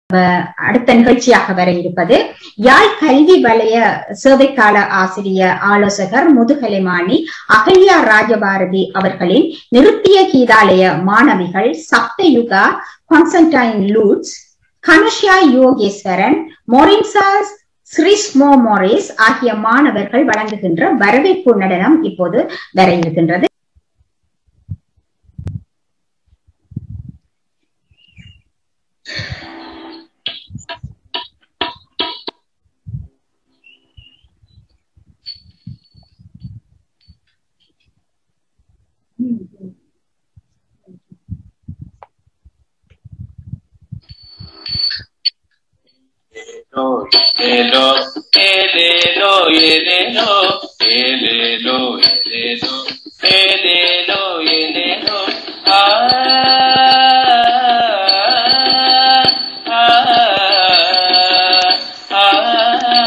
அடுத்த நிகழ்ச்சியாக வர இருப்பது யாழ் கல்வி வலய சேவைக்கால ஆசிரிய ஆலோசகர் முதுகலைமானி அகல்யா ராஜபாரதி அவர்களின் நிருத்திய கீதாலய மாணவிகள் சப்தயுகா கான்ஸ்டன்டைன் லூட்ஸ் கனுஷியா யோகேஸ்வரன் மொரின்சா ஸ்ரீஸ்மோ மோரிஸ் ஆகிய மாணவர்கள் வழங்குகின்ற வரவேற்பு நடனம் இப்போது வர இருக்கின்றது Hello, hello, hello, hello, hello, hello, hello, hello, ah, ah,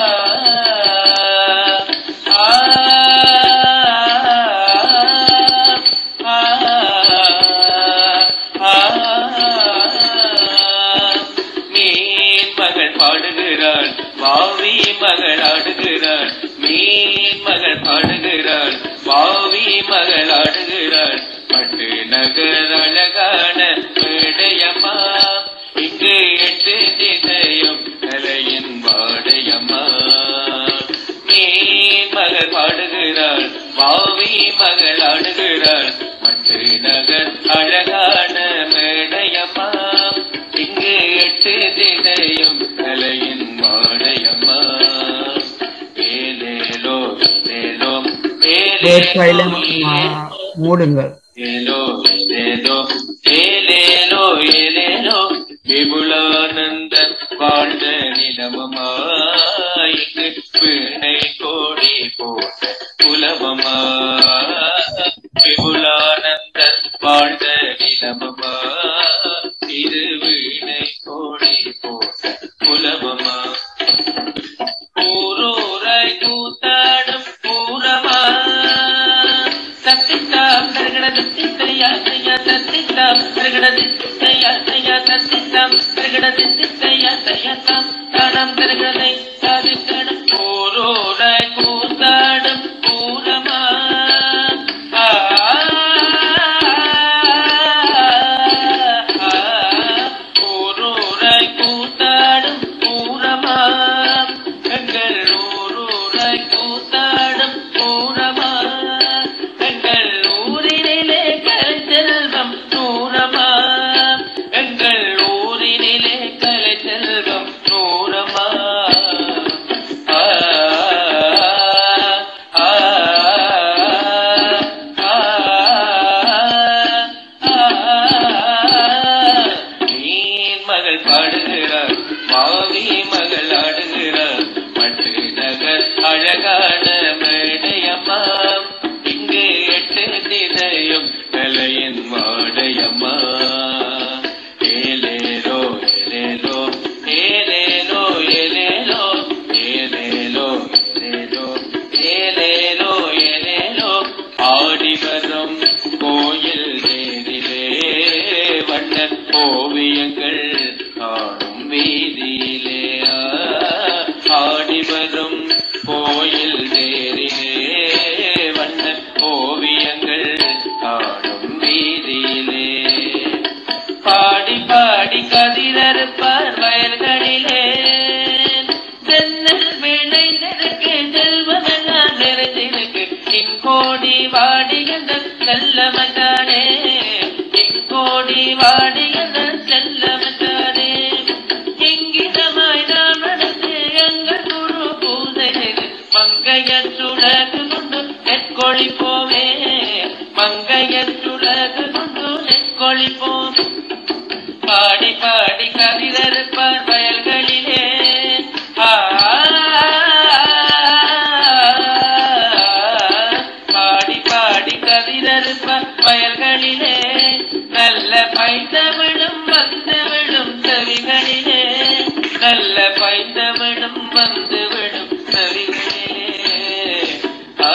மீன் மகள் பாடுகிறாள் வாவி மகள் ஆடுகிறாள் மீன் மகள் பாடுகிறாள் வாவி மகள் ஆடுகிறாள் பட்டு நகர் அழகான மேடையம்மா இங்கு எட்டு திசையும் கலையின் வாடையம்மா மீன் மகள் பாடுகிறாள் வாவி மகள் ஆடுகிறாள் மட்டு நகர் அழகான மேடையம்மா இங்கு எட்டு திசையும் கலையின் வாடையம்மா ஏலேலோ ஏலேலோ வேட்பாயில ஏலேலோ மூடுங்கள் ஏலோ ஏலேலோ ஏலேலோ ஏலேலோ விபுலானந்த வாழ்ந்த நிலமமாய்க்கு வீணை கோடி போட்ட குலமமா விபுலானந்த வாழ்ந்த நிலமமா இது வீணை கோடி போட்ட குலமமா ஊரூராய் கூத்தாடும் பூரமா தத்தித்தாம் தருகடது தித்தையா தையா தத்தித்தாம் தருகடது தித்தையா தையா தத்தித்தாம் தருகடது தித்தையா தையா தாம் தானம் தருகடதை சாதிக்கடும் ஊரூராய் கூத்தாடும் பூரமா ஆ ஊரூராய் கூத்தாடும் பூரமா எங்கள் ஊரூராய் கூத்தாடும் பூரமா எங்கள் ஊரினிலே கலைச்செல்வம் நூறமா எங்கள் ஊரினிலே கலைச்செல்வம் நூறமா ஆ ஆ மீன் மகள் பாடுகிறார் மாவி மகள் ஆடுகிறார் மட்டு நகர் அழகான மேடையம்மா இங்கு எட்டு திசையும் கலையின் மாடையம்மா ஏலேலோ ஏலேலோ ஏலேலோ ஏலேலோ ஏலேலோ ஏலேலோ ஏலேலோ ஏலேலோ ஆடி வரும் கோயில் நேரிலே வண்ண ஓவியங்கள் காணும் வீதியிலே ஆ, ஆடி வரும் கோயில் நேரிலே வண்ண ஓவியங்கள் காணும் வீதியிலே பாடி பாடி கதிரறுப்பார் வயல்களிலே தென்னல் விளைந்திருக்கு செல்வமெல்லாம் நிறைந்திருக்கு இங்கோடி வாடி என்ற செல்லமட்டானே இங்கோடி வாடி என்ற செல்லமட்டானே இங்கிதமாய் நாம் நடந்து எங்கள் குரு பூஜை செய்து மங்கையற்றுலகு கொண்டு நெற்கொழிப்போமே மங்கையற்றுலகு கொண்டு நெற்கொழிப்போம் பாடி பாடி கவிதறுப்பார் வயல்களிலே ஆ, பாடி பாடி கவிதறுப்பார் வயல்களிலே நல்ல பைந்தமிழும் வந்துவிடும் செவிகளிலே நல்ல பைந்தமிழும் வந்துவிடும் செவிகளிலே ஆ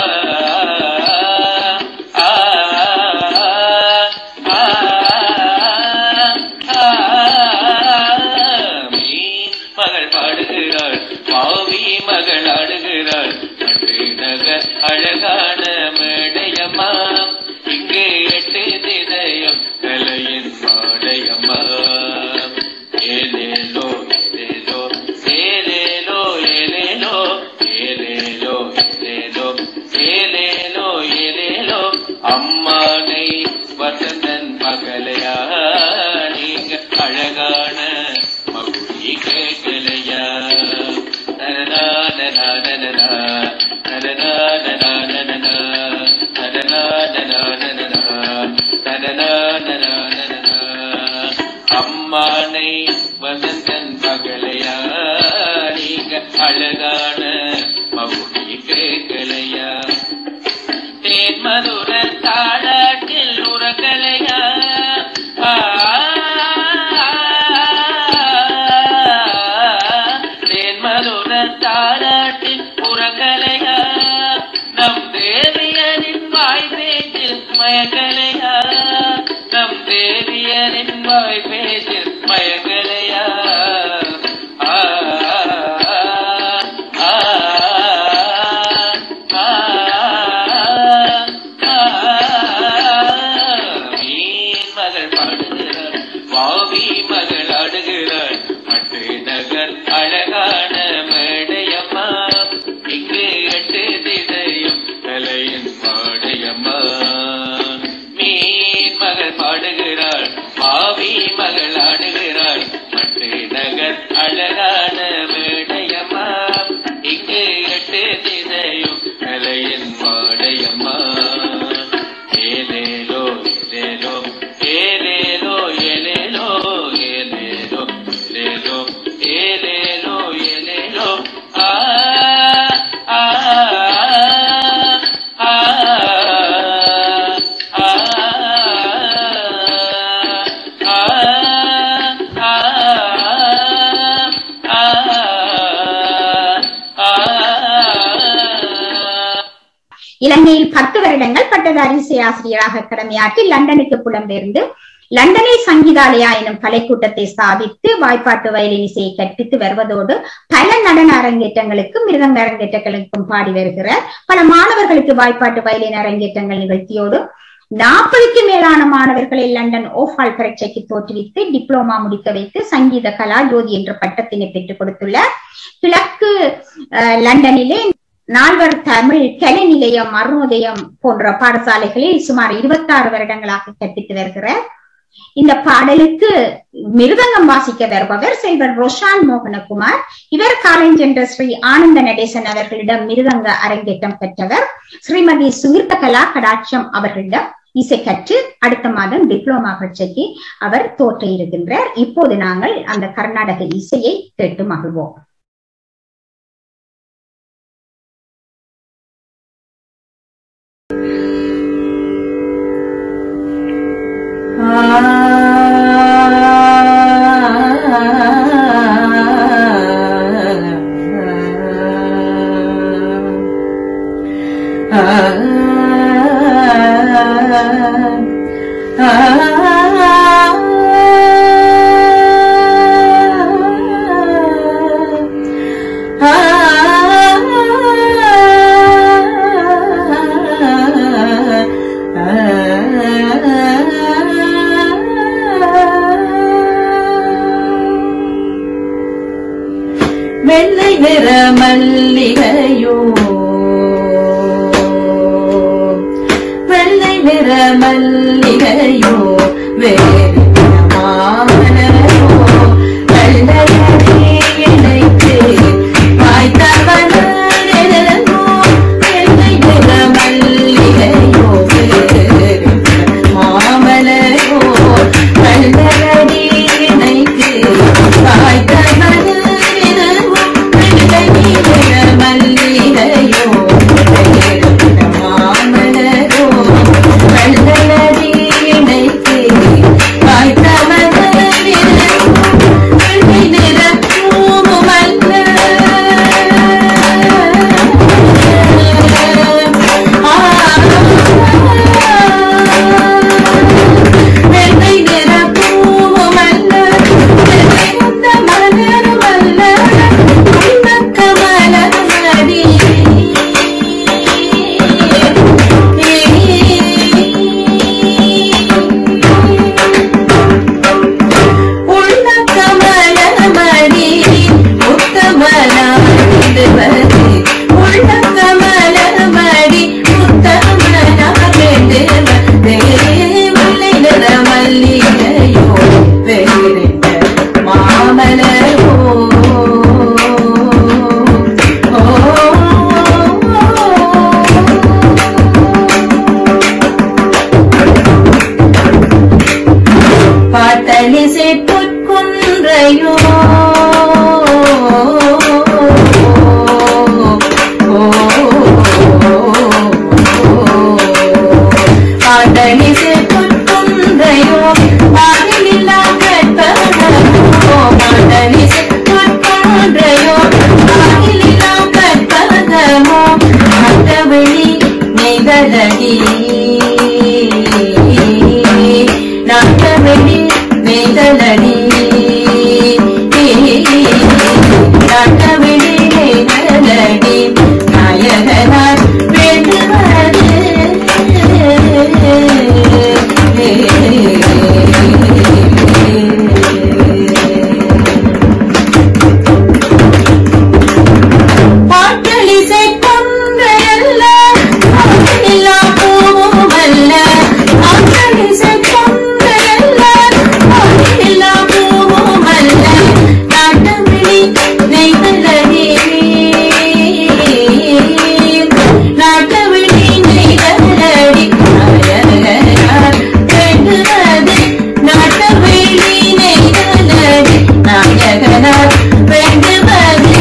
ஆ ஆ ஆ இங்கே எட்டு திதயம் கலையின் பாடையம்மா ஏலேலோ ஏலேலோ ஏலேலோ ஏலேலோ ஏலேலோ ஏலேலோ ஏலேலோ ஏலேலோ அம்மானை வசந்தன் பகலையா நீங்க அழகான மகுடி கேட்கலையா நரநா நரநா நரநா நரநா நரநா நரநா நரநா நரநா நரநா நரநா நரநா நரநா அம்மானை வசந்தன் பகலையா நீங்க அழகான மகுடி கேட்கலையா தேன் மதுர தாளாட்டில் உறக்கலையா தேன் மதுர தாளாட்டில் உறக்கலையா நம் தேவியரின் வாய் பேச்சில் மயக்கலையா நம் தேவியரின் வாய் பேச்சில் மயக்கலையா ஆ ஆ மீன் மகள் பாடுகிறாள் வாவி மகள் ஆடுகிறாள் மட்டு நகர் அழகான மேடையம்மா இங்கு எட்டு திசையும் கலையின் பாடையம்மா மீன் மகள் பாடுகிறாள் பாவி மகள் ஆடுகிறாள் மட்டு நகர் அழகான மேடையம்மா இங்கு எட்டு திசையும் கலையின் பாடையம்மா ஏலேலோ ஏலேலோ ஏலேலோ ஏலேலோ ஏலேலோ ஏலேலோ ஏலேலோ ஏலேலோ ஆ ஆ ஆ ஆ இலங்கையில் பத்து வருடங்கள் பட்டதாரி இசை ஆசிரியராக கடமையாற்றி லண்டனுக்கு புலம்பெயர்ந்து லண்டனில் சங்கீதாலயா எனும் கலைக்கூட்டத்தை ஸ்தாபித்து வாய்ப்பாட்டு வயலின் இசையை கற்பித்து வருவதோடு பல நடன அரங்கேற்றங்களுக்கு மிருதங்க அரங்கேற்றங்களுக்கும் பாடி வருகிறார் பல மாணவர்களுக்கு வாய்ப்பாட்டு வயலின் அரங்கேற்றங்கள் நிகழ்த்தியோடு நாற்பதுக்கு மேலான மாணவர்களை லண்டன் ஓஃபால் பரீட்சைக்கு தோற்றுவித்து டிப்ளோமா முடிக்க வைத்து சங்கீத கலா ஜோதி என்ற பட்டத்தினை பெற்றுக் கொடுத்துள்ளார் கிழக்கு அஹ், லண்டனிலே நால்வர் தமிழ் கலை நிலையம் அருணோதயம் போன்ற பாடசாலைகளில் சுமார் இருபத்தாறு வருடங்களாக கற்பித்து வருகிறார் இந்த பாடலுக்கு மிருதங்கம் வாசிக்க வருபவர் செல்வர் ரொஷான் மோகனகுமார் இவர் காலேஞ்சென்ற ஸ்ரீ ஆனந்த நடேசன் அவர்களிடம் மிருதங்க அரங்கேற்றம் பெற்றவர் ஸ்ரீமதி சுகிர்த்த கலா கடாட்சம் அவர்களிடம் இசை கற்று அடுத்த மாதம் டிப்ளோமா பரீட்சைக்கு அவர் தோற்ற இருக்கின்றார் இப்போது நாங்கள் அந்த கர்நாடக இசையை கேட்டு மகிழ்வோம் வெள்ளை நிற மல்லிகையோ வெள்ளை நிற மல்லிகையோ வேறு மாமலையோ வெள்ளையடி இணைத்து வாய்த்தவனோ வெள்ளை நிற மல்லிகையோ வேறு மாமலையோ வெள்ளையடி இணைத்து வாய்த்தவனோ வெள்ளை நிற மல்லிகையோ வேறு மாமலையோ வெள்ளையடி இணைத்து வாய்த்தவனோ பாடலிசை பொற்குன்றையோ பாடலிசை பொற்குன்றையோ பாடலில்லா கற்பகமோ பாடலிசை பொற்குன்றையோ பாடலில்லா கற்பகமோ மற்றவழி நெய்தலடி நாட்டவெளி நெய்தலடி நாட்டவெளி நெய்தலடி நாயகனார் வேண்டுவது பாட்டலிசை கொன்றையல்ல பாட்டிலா பூவல்ல பாட்டலிசை கொன்றையல்ல பாட்டிலா பூவல்ல நாட்டமிழி நெய்தலடி நாட்டமிழி நெய்தலடி நாயகனார் வேண்டுவது நாட்டமிழி நெய்தலடி நாயகனார் வேண்டுவது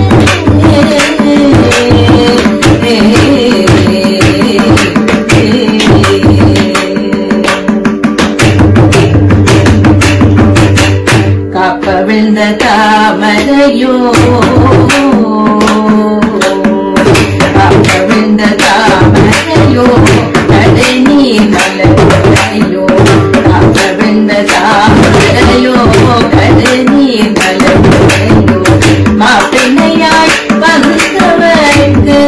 காப்ப விழுந்த தாமரையோ காப்ப விழுந்த தாமரையோ கடை நீர் மலரையோ காப்ப விழுந்த தாமரையோ கடை நீர் மலரையோ மாப்பிள்ளையாய் வந்தவர்க்கு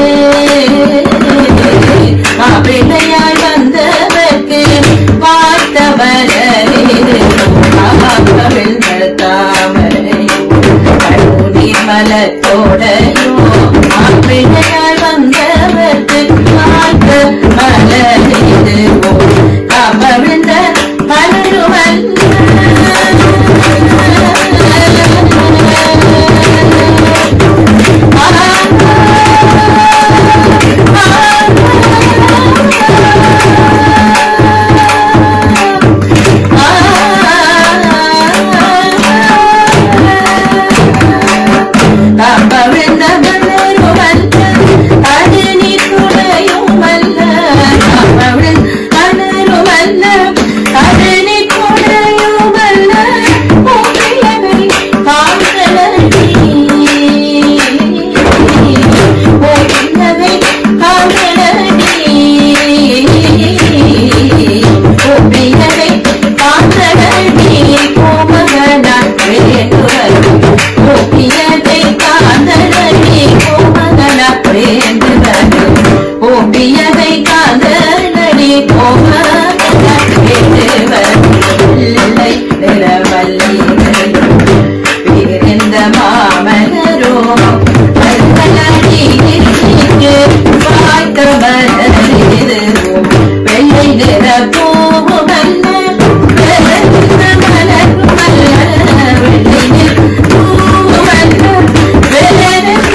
மாப்பிள்ளையாய் வந்தவர்க்கு பார்த்தவரே காப்பவிழ்ந்த தாமரை கருணி மலத்தோடையோ மாப்பிள்ளையாய் வந்தவர்க்கு பார்த்த மலரிதுவோ காப்பவிழ்ந்த மலருவல்ல ஓபியதை காதலடி கோமகன வேண்டுவதில்லை நிலவல்லிகள் பிரிந்த மாமலரோ மல்லடிக்கு வாய்த்த மலரிதுவோ வெள்ளை நிற பூவுமல்ல வெளுத்த மலருமல்ல வெள்ளை நிற பூவுமல்ல வெளுத்த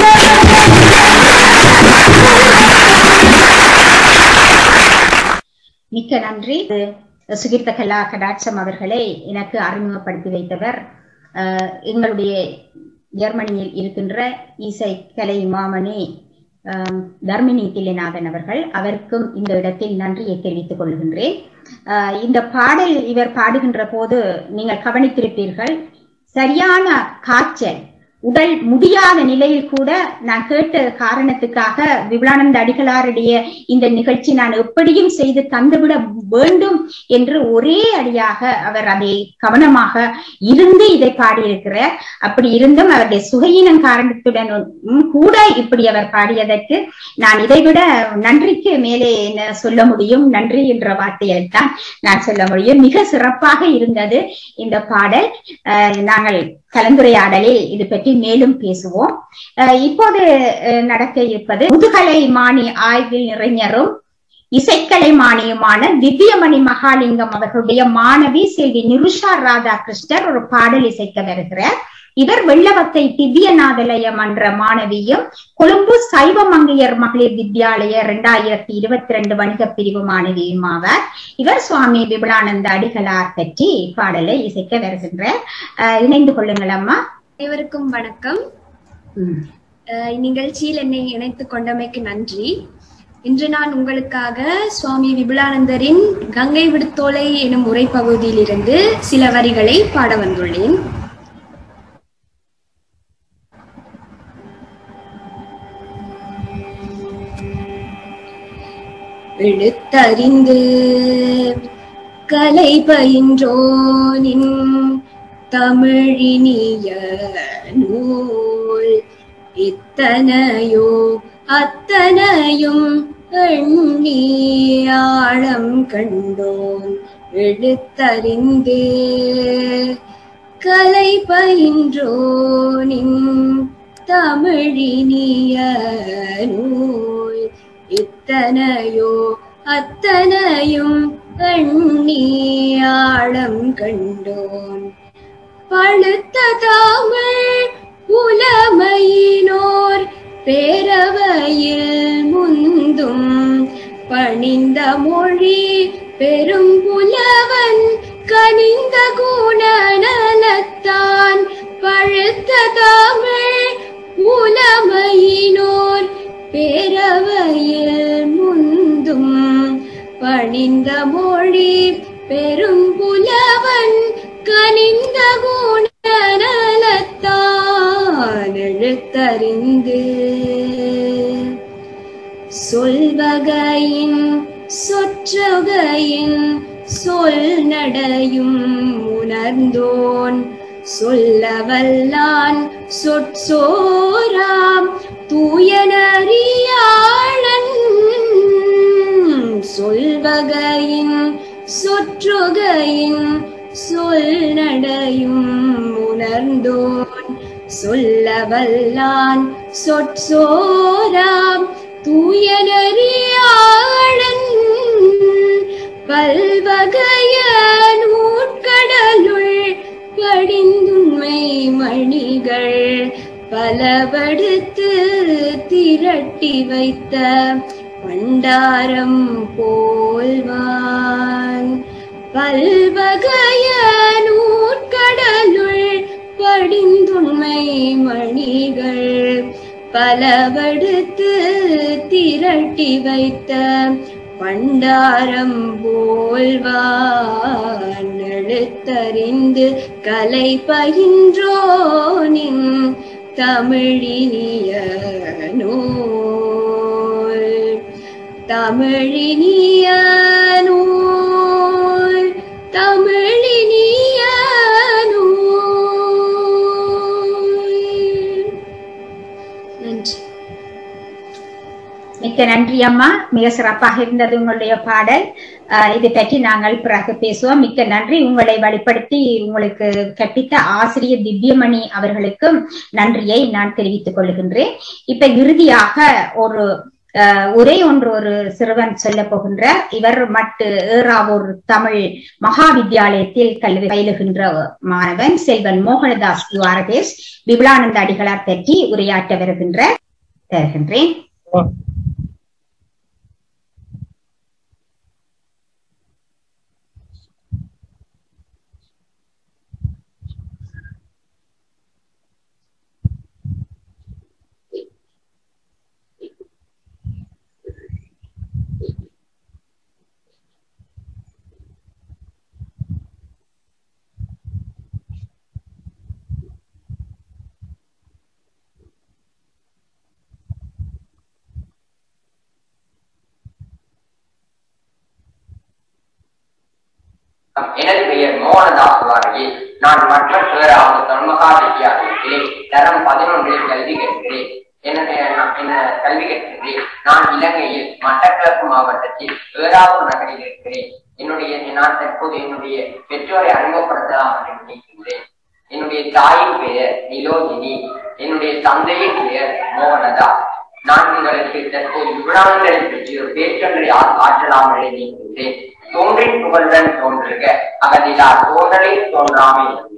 மிக்க நன்றி சுகீர்த்த கலா கடாட்சம் அவர்களை எனக்கு அறிமுகப்படுத்தி வைத்தவர் அஹ், எங்களுடைய ஜெர்மனியில் இருக்கின்ற இசை கலை மாமணி அஹ், தர்மினி தில்லைநாதன் அவர்கள் அவருக்கும் இந்த இடத்தில் நன்றியை தெரிவித்துக் கொள்கின்றேன் அஹ், இந்த பாடல் இவர் பாடுகின்ற போது நீங்கள் கவனித்திருப்பீர்கள் சரியான காய்ச்சல் உடல் முடியாத நிலையில் கூட நான் கேட்ட காரணத்துக்காக விபுலானந்த அடிகளாருடைய இந்த நிகழ்ச்சி நான் எப்படியும் செய்து தந்துவிட வேண்டும் என்று ஒரே அடியாக அவர் அதை கவனமாக இருந்து இதை பாடியிருக்கிறார் அப்படி இருந்தும் அவருடைய சுகையினம் காரணத்துடன் கூட இப்படி அவர் பாடியதற்கு நான் இதைவிட நன்றிக்கு மேலே என்ன சொல்ல முடியும் நன்றி என்ற வார்த்தையை தான் நான் சொல்ல முடியும் மிக சிறப்பாக இருந்தது இந்த பாடல் அஹ், நாங்கள் கலந்துரையாடலில் இது பற்றி மேலும் பேசுவோம் அஹ், இப்போது அஹ், நடக்க இருப்பது முதுகலை மாணி ஆய்வில் நிறைஞரும் இசைக்கலை மானியமான திவ்யமணி மகாலிங்கம் அவர்களுடைய மாணவி செல்வி நிருஷா ராதாகிருஷ்ணர் ஒரு பாடல் இசைக்க வருகிறார் இவர் வெள்ளவத்தை திவ்யநாதலய மன்ற மாணவியும் கொழும்பு சைவ மங்கையர் மகளிர் வித்யாலய இரண்டாயிரத்தி இருபத்தி ரெண்டு வணிக பிரிவு மாணவியும் ஆவார் இவர் சுவாமி விபுலானந்த அடிகளார் பற்றி பாடலை இசைக்க வருகின்ற அஹ், இணைந்து கொள்ளுங்கள் அம்மா அனைவருக்கும் வணக்கம் ம். அஹ் இந்நிகழ்ச்சியில் என்னை இணைத்துக் கொண்டமைக்கு நன்றி இன்று நான் உங்களுக்காக சுவாமி விபுலானந்தரின் கங்கை விடுத்தோலை எனும் உரைப்பகுதியிலிருந்து சில வரிகளை பாட வந்துள்ளேன் எழுத்தறிந்து கலை பயின்றோனின் தமிழினிய நூல் இத்தனையோ அத்தனையும் எண்ணி ஆழம் கண்டோம் எழுத்தறிந்து கலை பயின்றோனின் தமிழினிய நூல் இத்தனையோ அத்தனையும் எண்ணி ஆழம் கண்டோன் பழுத்த தமிழ் புலமையினோர் பேரவையில் முந்தும் பணிந்த மொழி பெரும் புலவன் கனிந்த குணநலத்தான் பழுத்த தமிழ் புலமையினோர் பேரவையில் முந்தும் பணிந்த மொழி பெரும் புலவன் கனிந்த குணநலத்தான் எழுத்தறிந்து சொல்வகையின் சொற்றொகையின் சொல் நடையும் உணர்ந்தோன் சொல்லவல்லான் சொற்சோராம் தூயனறியாளன் சொல்வகையின் சொற்றொகையின் சொல் நடையும் உணர்ந்தோன் சொல்லவல்லான் சொற்சோராம் தூயனறியாளன் பல்வகைய நூற்கடலுள் படிந்துண்மை மணிகள் பலபடுத்து திரட்டி வைத்த பண்டாரம் போல்வான் பல்வகைய நூற்கடலுள் படிந்துண்மை மணிகள் பலவடுத்து திரட்டி வைத்த பண்டாரம் போல்வான் எழுத்தறிந்து கலை பயின்றோனின் தமிழினிய நூல் தமிழினிய நூல் தமிழினிய நூல் நன்றி மிக்க நன்றி அம்மா மிக சிறப்பாக இருந்தது உங்களுடைய பாடல் அஹ், இது பற்றி நாங்கள் பிறகு பேசுவோம் மிக்க நன்றி உங்களை வழிப்படுத்தி உங்களுக்கு கற்பித்த ஆசிரியர் திவ்யமணி அவர்களுக்கும் நன்றியை நான் தெரிவித்துக் கொள்கின்றேன் இப்ப இறுதியாக ஒரு அஹ், உரை ஒன்று ஒரு சிறுவன் சொல்ல போகின்றார் இவர் மட்டு ஏறாவூர் தமிழ் மகா வித்தியாலயத்தில் கல்வி பயிலுகின்ற மாணவன் செல்வன் மோகனதாஸ் துவாரகேஷ் விபுலானந்த அடிகளார் பற்றி உரையாற்ற வருகின்ற தருகின்றேன் எனது பெயர் மோகனதாஸ் வாரகி நான் மற்ற பேராவது தொன்மகா வித்தியாலயத்திலே தரம் பதினொன்றில் கல்வி கற்கிறேன் என்னுடைய நான் என்ன கல்வி கற்கின்றேன் நான் இலங்கையில் மட்டக்களப்பு மாவட்டத்தில் ஏறாவூர் நகரில் இருக்கிறேன் என்னுடைய நான் தற்போது என்னுடைய பெற்றோரை அறிமுகப்படுத்தலாம் என்று நினைக்கின்றேன் என்னுடைய தாயின் பெயர் நிலோதினி என்னுடைய தந்தையின் பெயர் மோகனதாஸ் நான் உங்களுக்கு தற்போது விவராங்களை பற்றி ஒரு பேச்சொன்றை ஆ- ஆற்றலாம் என்று நினைக்கின்றேன் தோன்றின் புகழ்டன் தோன்றுக அகதிலா தோன்றலை தோன்றாமை நன்றி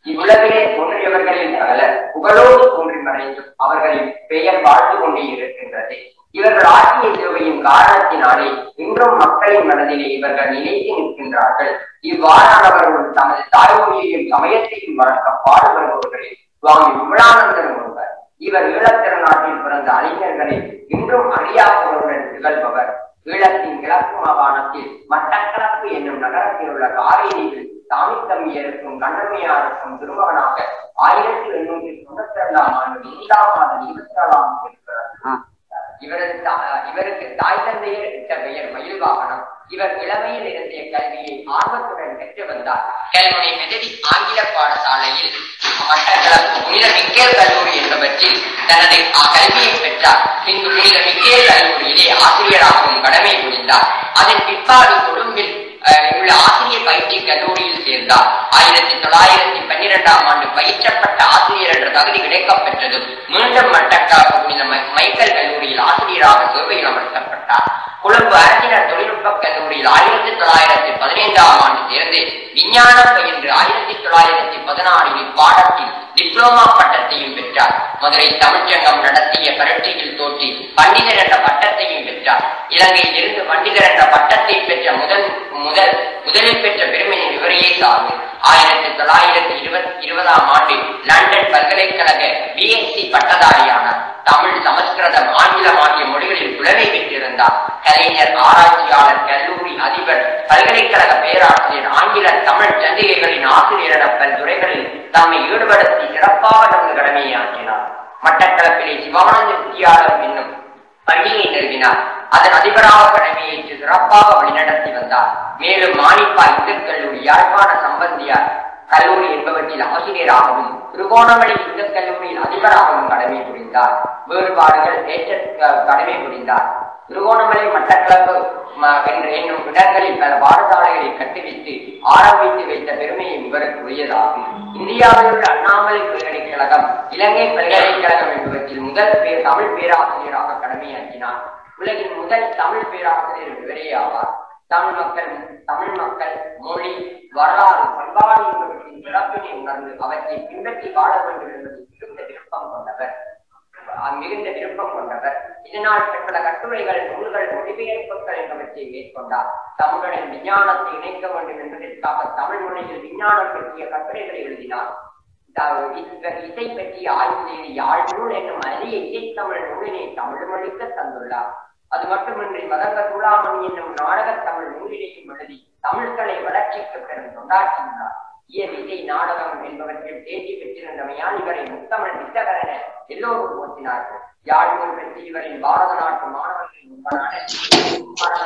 இவ்வுலகிலே தோன்றியவர்களில் பலர் புகழோடு தோன்றி மறைந்தும் அவர்களின் பெயர் வாழ்ந்து கொண்டே இருக்கின்றது இவர்கள் ஆற்றிய சேவையின் காரணத்தினாலே இன்றும் மக்களின் மனதிலே இவர்கள் நிலைத்து நிற்கின்றார்கள் இவ்வாறானவர்கள் தமது தாய்மொழியையும் சமயத்தையும் வளர்க்க பாடுபடுபவர்களில் சுவாமி விமலானந்தர் ஒருவர் இவர் ஈழத்திருநாட்டில் பிறந்த அறிஞர்களில் இன்றும் அழியாதவருடன் திகழ்பவர் ஈழத்தின் கிழக்கு மாகாணத்தில் மட்டக்களப்பு என்னும் நகரத்தில் உள்ள காவேரியில் சாமி தம்பியருக்கும் கண்ணமையாருக்கும் திருமகனாக ஆயிரத்தி எண்ணூற்றி தொண்ணூத்தி இரண்டாம் ஆண்டு இரண்டாம் மாதம் இருபத்தி ஏழாம் தேதி பிறந்தார். இவரது தா- இவருக்கு தாய் தந்தையர் இட்ட பெயர் மயில் வாகனம் இவர் இளமையில் இருந்த கல்வியை ஆர்வத்துடன் பெற்று வந்தார் கல்முனை மெதடி ஆங்கில பாடசாலையில் மட்டக்களப்பு புனித மிக்கேல் கல்லூரி என்பவற்றில் தனது அ- கல்வியை பெற்றார் பின்பு புனித மிக்கேல் கல்லூரியிலே ஆசிரியராகவும் கடமை புரிந்தார் அதன் பிற்பாடு கொழும்பில் அஹ், உள்ள ஆசிரியர் பயிற்சி கல்லூரியில் சேர்ந்தார் ஆயிரத்தி தொள்ளாயிரத்தி பன்னிரெண்டாம் ஆண்டு பயிற்றப்பட்ட ஆசிரியர் என்ற தகுதி கிடைக்கப் பெற்றது மீண்டும் மட்டக்களப்பு புனித மை- மைக்கேல் கல்லூரியில் ஆசிரியராக சேவையில் அமர்த்தப்பட்டார் கொழும்பு அரசினர் தொழில்நுட்ப கல்லூரியில் ஆயிரத்தி தொள்ளாயிரத்தி பதினைந்தாம் ஆண்டு சேர்ந்து விஞ்ஞானம் பயின்று ஆயிரத்தி தொள்ளாயிரத்தி பதினாறில் இப்பாடத்தில் டிப்ளோமா பட்டத்தையும் பெற்றார் மதுரை தமிழ்ச்சங்கம் நடத்திய பரீட்சையில் தோற்றி பண்டிதர் என்ற பட்டத்தையும் பெற்றார் இலங்கையில் இருந்து பண்டிதர் என்ற பட்டத்தை பெற்ற முதல் முதல் முதலில் பெற்ற பெருமையின் இவரையே சாரும் ஆயிரத்தி தொள்ளாயிரத்தி இருபத்தி இருபதாம் ஆண்டு லண்டன் பல்கலைக்கழக பிஎஸ்சி பட்டதாரியானார் தமிழ் சமஸ்கிருதம் ஆங்கிலம் ஆகிய மொழிகளில் புலமை பெற்றிருந்தார் கலைஞர் ஆராய்ச்சியாளர் கல்லூரி அதிபர் பல்கலைக்கழக பேராசிரியர் ஆங்கில தமிழ் சந்திகைகளின் ஆசிரியர் என பல்துறைகளில் தம்மை ஈடுபடுத்தி சிறப்பாக தமது கடமையை ஆற்றினார் மட்டக்களப்பிலே சிவானந்த வித்தியாலயம் என்னும் பள்ளியை நிறுவினார் அதன் அதிபராக கடமையேற்று சிறப்பாக வழிநடத்தி வந்தார் மேலும் மாணிப்பா இந்து கல்லூரி யாழ்ப்பாண சம்பந்தியார் கல்லூரி என்பவற்றில் ஆசிரியராகவும் திருகோணமலை இந்து கல்லூரியில் அதிபராகவும் கடமை புரிந்தார் வேறுபாடுகள் ஏற்ற அஹ், கடமை புரிந்தார் திருகோணமலை மட்டக்களப்பு ம- என்ற என்னும் இடங்களில் பல பாடசாலைகளை கட்டுவித்து ஆரம்பித்து வைத்த பெருமையும் இவருக்கு உரியதாகும் இந்தியாவில் உள்ள அண்ணாமலை பல்கலைக்கழகம் இலங்கை பல்கலைக்கழகம் என்பவற்றில் முதல் பேர் தமிழ் பேராசிரியராக கடமையாற்றினார் உலகின் முதல் தமிழ் பேராசிரியர் இவரே ஆவார் தமிழ் மக்கள் தமிழ் மக்கள் மொழி வரலாறு பண்பாடு என்பவற்றின் சிறப்பினை உணர்ந்து அவற்றை பின்பற்றி வாழ வேண்டும் என்பதில் மிகுந்த விருப்பம் கொண்டவர் அஹ் மிகுந்த விருப்பம் கொண்டவர் இதனால் பல கட்டுரைகள் நூல்கள் மொழிபெயர்ப்புகள் என்பவற்றை மேற்கொண்டார் தமிழுடன் விஞ்ஞானத்தை இணைக்க வேண்டும் என்பதற்காக தமிழ் மொழியில் விஞ்ஞானம் பற்றிய கட்டுரைகளை எழுதினார் த- இவர் இசை பற்றிய ஆய்வு செய்து யாழ் நூல் என்னும் அரிய இசைத்தமிழ் நூலினை தமிழ் மொழிக்க தந்துள்ளார் அது மட்டுமின்றி மதங்க சூடாமணி என்னும் நாடகத் தமிழ் நூலினையும் எழுதி தமிழ்களை வளர்ச்சிக்கு பெரும் தொண்டாற்றியுள்ளார் இயல் இசை நாடகம் என்பவற்றில் தேர்ச்சி பெற்றிருந்தமையால் இவரை முத்தமிழ் வித்தகர் என எல்லோரும் போற்றினார்கள் யாழ்நூல் பற்றி இவரின் பாரத நாட்டு மாணவர்களின் முன்பனான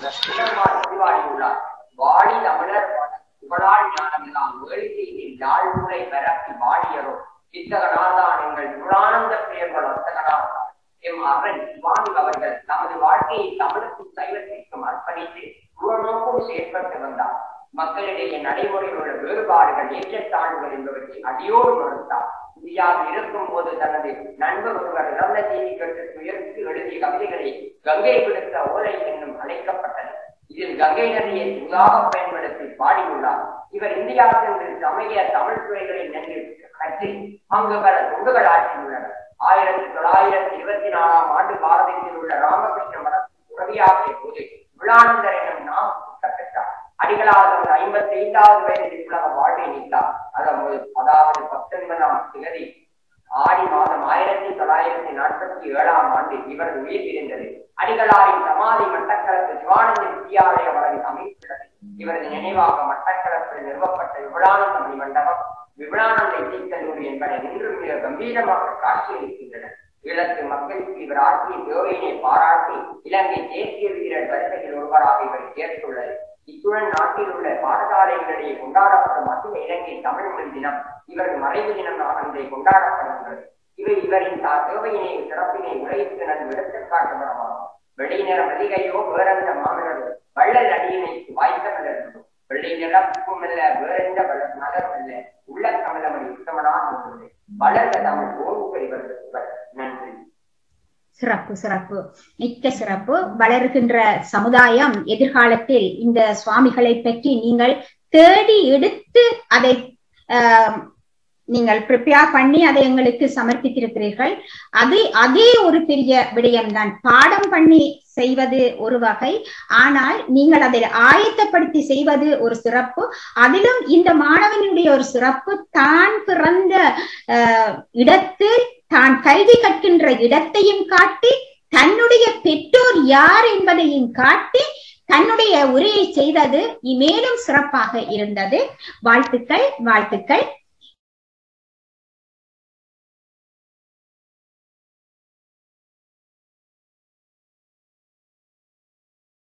பதிவாடியுள்ளார் வாடி தமிழர் புகழாள் ஞானமெல்லாம் வேலி செய்து யாழ் நூலை பரப்பி வாடியரோ சித்தகனார்தான் எங்கள் நூலானந்த பெயர்கள் ஒத்தகனார்தான் எம் அரண் சுவாமி அவர்கள் தமது வாழ்க்கையை தமிழுக்கும் சைவத்திற்கும் அர்ப்பணித்து நோக்கும் செயற்பட்டு வந்தார் மக்களிடையே நடைமுறையில் உள்ள வேறுபாடுகள் ஏற்றத்தாழ்வுகள் என்பவற்றை அடியோடு மறுத்தார் இந்தியாவில் இருக்கும் போது தனது நண்பர் ஒருவர் இறந்த செய்தி கேட்டு துயர்த்து எழுதிய கவிதைகளை கங்கை விடுத்த ஓலை என்னும் அழைக்கப்பட்டது இதில் கங்கை நதியை துதாக பயன்படுத்தி பாடியுள்ளார் இவர் இந்தியா சென்று சமய தமிழ் துறைகளை நன்கு கற்று அங்கு பல தொண்டுகள் ஆற்றியுள்ளனர் ஆயிரத்தி தொள்ளாயிரத்தி இருபத்தி நாலாம் ஆண்டு பாரதத்தில் உள்ள ராமகிருஷ்ண மடத்தில் உதவியாகிய போது விழானந்தர் எனும் நாம் பெற்றார் அடிகளார் தனது ஐம்பத்தி ஐந்தாவது வயதில் உலக வாழ்வை நீத்தார் அதாவது அதாவது பத்தொன்பதாம் திகதி ஆடி மாதம் ஆயிரத்தி தொள்ளாயிரத்தி நாற்பத்தி ஏழாம் ஆண்டு இவர் உயிர் பிரிந்தது அடிகளாரின் சமாதி மட்டக்களப்பு சிவானந்த வித்தியாலய வளவில் அமைந்துள்ளது இவரது நினைவாக மட்டக்களப்பில் நிறுவப்பட்ட விபுலானந்த மணி மண்டபம் விபுலானந்த இசைக்கல்லூரி என்பன இன்றும் மிக கம்பீரமாக காட்சியளிக்கின்றன ஈழத்து மக்களுக்கு இவர் ஆற்றிய சேவையினை பாராட்டி இலங்கை தேசிய வீரர் வரிசையில் ஒருவராக இவர் சேர்த்துள்ளது இத்துடன் நாட்டில் உள்ள பாடசாலைகளிடையே கொண்டாடப்படும் அகில இலங்கை தமிழ் மொழி தினம் இவரது மறைவு தினமாக இன்றை கொண்டாடப்படுகின்றது இவை இவரின் தா சேவையினை சிறப்பினை உலகிற்கு நன்கு எடுத்துக்காட்டுபடமாகும் வெளிநிற மதிகையோ வேறெந்த மாமலரோ வள்ளல் அடியினை வாய்த்த மலர்ந்தோ வெள்ளை நிறப்பும் அல்ல வேறெந்த வளர் மலரும் அல்ல உள்ள தமிழமணி உத்தமனாக இருந்தது வளர்ந்த தமிழ் ஓங்குகள் இவர்கள் நன்றி சிறப்பு சிறப்பு மிக்க சிறப்பு வளர்கின்ற சமுதாயம் எதிர்காலத்தில் இந்த சுவாமிகளை பற்றி நீங்கள் தேடி எடுத்து அதை ஆஹ், நீங்கள் ப்ரிப்பேர் பண்ணி அதை எங்களுக்கு சமர்ப்பித்திருக்கிறீர்கள் அது அதே ஒரு பெரிய விடயம்தான் பாடம் பண்ணி செய்வது ஒரு வகை ஆனால் நீங்கள் அதை ஆயத்தப்படுத்தி செய்வது ஒரு சிறப்பு அதிலும் இந்த மாணவனுடைய ஒரு சிறப்பு தான் பிறந்த அஹ், இடத்தில் தான் கல்வி கற்கின்ற இடத்தையும் காட்டி தன்னுடைய பெற்றோர் யார் என்பதையும் காட்டி தன்னுடைய உரையை செய்தது மேலும் சிறப்பாக இருந்தது வாழ்த்துக்கள் வாழ்த்துக்கள்